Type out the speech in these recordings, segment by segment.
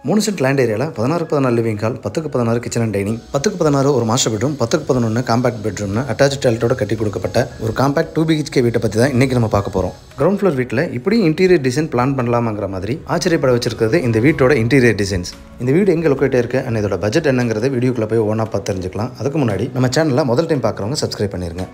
மூணு cent land ஏரியாவில் பதினாறு பதினாலு லிவிங் ஹால் பத்துக்கு பதினாறு கிச்சன் அண்ட் டைனிங் பத்துக்கு பதினாறு ஒரு மாஸ்டர் பெட்ரூம் பத்துக்கு பதினொன்று காம்பாக்ட் பெட்ரூம்னு அட்டாச் டாய்லெட்டோட கட்டி கொடுக்கப்பட்ட ஒரு காம்பாக்ட் டூ பிஹெச்கே வீட்டை பற்றி தான் இன்றைக்கி நம்ம பார்க்க போகிறோம் கிரவுண்ட் ஃப்ளோர் வீட்டில் இப்படி இன்டீரியர் டிசைன் பிளான் பண்ணலாமாங்கிற மாதிரி ஆச்சரியப்பட வச்சிருக்கிறது இந்த வீட்டோட இன்டீரியர் டிசைன்ஸ் இந்த வீடு எங்கே லொக்கேட் இருக்கு அண்ட் இதோட பட்ஜெட் என்னங்கிறத வீடியோக்குள்ளே போய் ஒன்றா பார்த்து தெரிஞ்சுக்கலாம் அதுக்கு முன்னாடி நம்ம சேனலில் முதல் டைம் பார்க்குறவங்க சப்ஸ்கிரைப் பண்ணிருங்க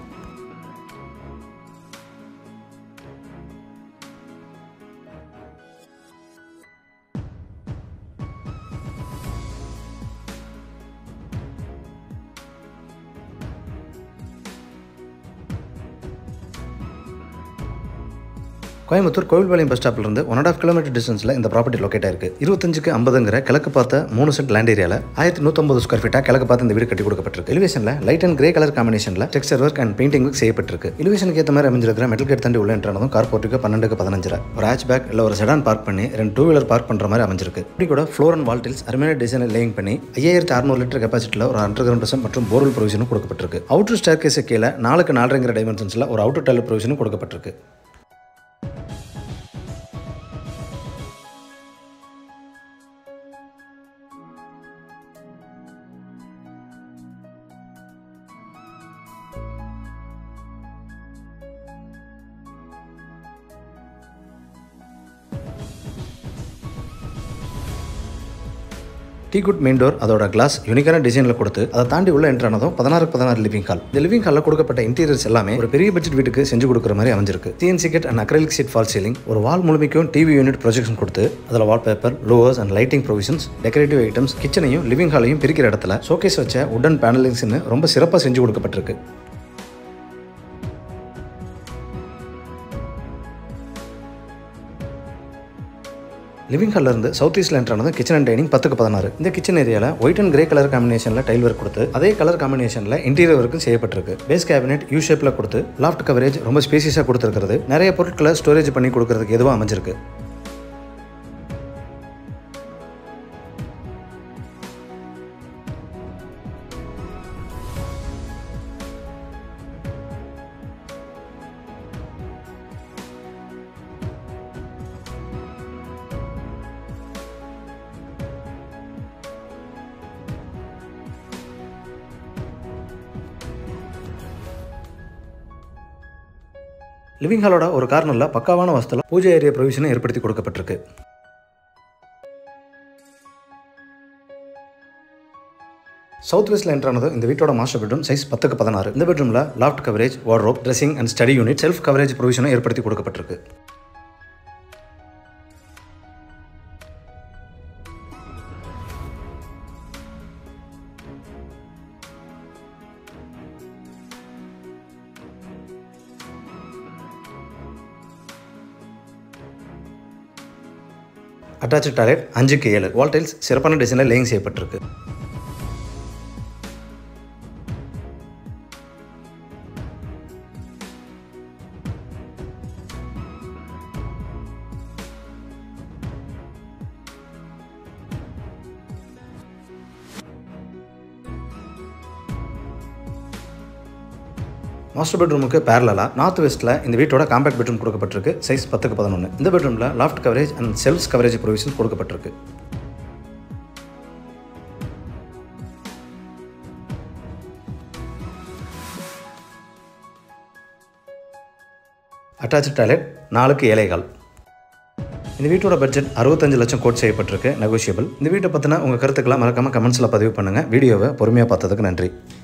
கோயம்புத்தூர் கோவில்பாளையம் பஸ் ஸ்டாப்ல இருந்து ஒன் அண்ட் ஆஃப் கிலோமீட்டர் டிஸ்டன்ஸில் இந்த ப்ராப்பர்ட்டி லொக்கேட் ஆயிருக்கு இருபத்தஞ்சுக்கு ஐம்பதுங்கிற கிழக்கு பார்த்த மூணு சென்ட் லேண்ட் ஏரியாவில் ஆயிரத்தி நூற்றம்பது ஸ்கொயர் ஃபீட்டாக கிழக்கு பார்த்து இந்த வீடு கட்டி கொடுக்கப்பட்டிருக்கு எலிவேஷனில் லைட் அண்ட் கிரே கலர் காம்பினேஷனில் texture work and painting work செய்யப்பட்டிருக்கு எலிவேஷனுக்கு ஏற்ற மாதிரி அமைஞ்சிருக்கிற மெட்டல் கேட் தாண்டி உள்ள என்ட்ரானதும் கார் போர்ட்டுக்கு பன்னெண்டுக்கு பதினஞ்சு ஒரு ஹேட்ச் பேக் இல்லை ஒரு செடான் பார்க் பண்ணி ரெண்டு டூ வீலர் பார்க் பண்ணுற மாதிரி அமைஞ்சிருக்கு இப்படி கூட ஃப்ளோர் அண்ட் வால் டில்ஸ் அருமையான டிசைனை லேயிங் பண்ணி ஐயாயிரத்தி அறுநூறு லிட்டர் கெப்பாசிட்டியில் ஒரு அண்டர் கிரவுண்ட் பர்சன் மற்றும் போர்வெல் ப்ரொவிஷனும் கொடுக்கப்பட்டிருக்கு அவுட்டர் ஸ்டேர் கேஸு கீழே நாலுக்கு நாலரைங்கிற டைமென்ஷன்ஸில் ஒரு அவுட்டர் டைலர் ப்ரொவிஷனும் கொடுக்கப்பட்டிருக்கு டீ குட் மெயின் டோர் அதோட கிளாஸ் யூனிக்கான டிசைனில் கொடுத்து அதை தாண்டி உள்ள என்ட்ரானதும் பதினாறு பதினாறு லிவிங் ஹால் இந்த லிவிங் ஹாலில் கொடுக்கப்பட்ட இன்டீரியர்ஸ் எல்லாமே ஒரு பெரிய பட்ஜெட் வீட்டுக்கு செஞ்சு கொடுக்குற மாதிரி அமைஞ்சிருக்கு CNC cut and acrylic sheet false ceiling ஒரு வால் முழுமைக்கும் டிவி யூனிட் ப்ரொஜெக்ஷன் கொடுத்து அதில் wallpaper louvers and lighting provisions decorative items கிச்சனையும் லிவிங் ஹாலையும் பிரிக்கிற இடத்துல ஷோகேஸ் வச்ச உடன் பேனலிங்ஸ்னு ரொம்ப சிறப்பாக செஞ்சு கொடுக்கப்பட்டிருக்கு லிவிங் ஹாலில் இருந்து சவுத் ஈஸ்ட்ல என்ட்ரானது கிச்சன் அண்ட் டைனிங் பத்துக்கு பதினாறு இந்த கிச்சன் ஏரியாவில் ஒயிட் அண்ட் கிரே கலர் காம்பினேஷனில் டைல் ஒர்க் கொடுத்து அதே கலர் காம்பினேஷனில் இன்டீரியர் ஒர்க்கும் செய்யப்பட்டிருக்கு பேஸ் கேபினெட் யூ ஷேப்பில் கொடுத்து லாஃப்ட் கவரேஜ் ரொம்ப ஸ்பேசியஸாக கொடுத்துருக்கிறது நிறைய பொருட்களை ஸ்டோரேஜ் பண்ணி கொடுக்கறதுக்கு எதுவாக அமைஞ்சிருக்கு லிவிங் ஹாலோட ஒரு கார்னரில் பக்காவான வசதியில் பூஜை ஏரியா ப்ரொவிஷனும் ஏற்படுத்தி கொடுக்கப்பட்டிருக்கு சவுத் வெஸ்ட்ல என்ட்ரானது இந்த வீட்டோட மாஸ்டர் பெட்ரூம் சைஸ் பத்துக்கு பதினாறு இந்த பெட்ரூமில் loft coverage wardrobe dressing and study unit shelf coverage ப்ரொவிஷனும் ஏற்படுத்தி கொடுக்கப்பட்டிருக்கு அட்டாச் டாய்லெட் அஞ்சுக்கு ஏழு வால் டைல்ஸ் சிறப்பான டிசைனில் லேயிங் செய்யப்பட்டிருக்கு மாஸ்டர் பெட்ரூமுக்கு பேரலாக நார்த் வெஸ்ட்டில் இந்த வீட்டோட காம்பேக்ட் பெட்ரூம் கொடுக்கப்பட்டிருக்கு சைஸ் பத்துக்கு பதினொன்று இந்த பெட்ரூமில் loft coverage and shelves coverage provision கொடுக்கப்பட்டிருக்கு அட்டாச் டாய்லெட் நாலுக்கு ஏழைகால் இந்த வீட்டோட பட்ஜெட் அறுபத்தஞ்சு லட்சம் கோட் செய்யப்பட்டிருக்கு நெகோஷியபிள் இந்த வீட்டை பற்றின உங்கள் கருத்துக்களை மறக்காமல் கமெண்ட்ஸில் பதிவு பண்ணுங்கள் வீடியோவை பொறுமையாக பார்த்ததுக்கு நன்றி